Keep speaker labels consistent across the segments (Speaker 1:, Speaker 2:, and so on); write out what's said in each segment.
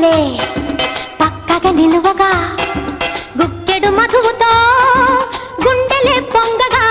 Speaker 1: చుక్కలే పక్కగా నిలువగా గుక్కెడు మధువుతో గుండెలే పొంగగా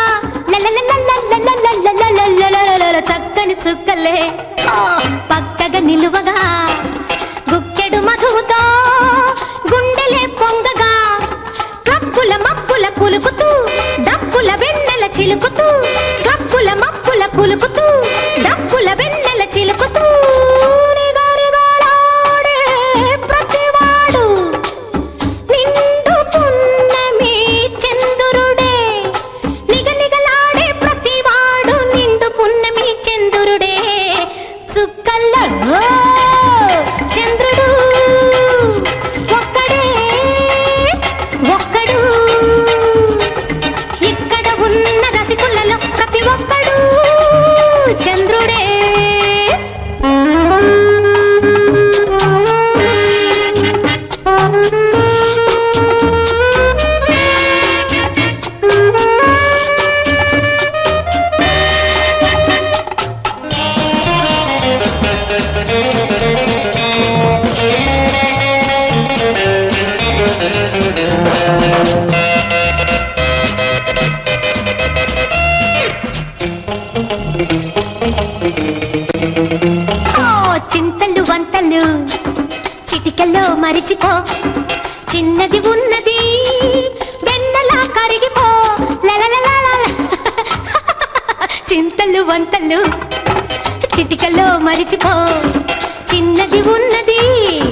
Speaker 1: లలలలలలలలలలలలలలలలల చక్కని చుక్కలే ఆ, పక్కగా నిలువగా గుక్కెడు మధువుతో గుండెలే పొంగగా కప్పుల మప్పుల కులుకుతూ డప్పుల వెన్నెల చిలుకుతూ కప్పుల మప్పుల కులుకుతూ డప్పుల వెన్నెల చిలుకుతూ నిగనిగలాడే ప్రతివాడు నిండు పున్నమి చంద్రుడే నిగనిగలాడే ప్రతివాడు నిండు పున్నమి చంద్రుడే చుక్కల్లో చంద్రుడు ఒక్కడే ఒక్కడు ఇక్కడ ఉన్న రసికులలో ప్రతి ఒక్కడు చంద్రుడే ఓ చింతలు వంటలు చిటికల్లో మరిచిపో చిన్నది ఉన్నది వెన్నలా కరిగిపో లలలలలల. చింతలు వంటలు చిటికల్లో మరిచిపో చిన్నది ఉన్నది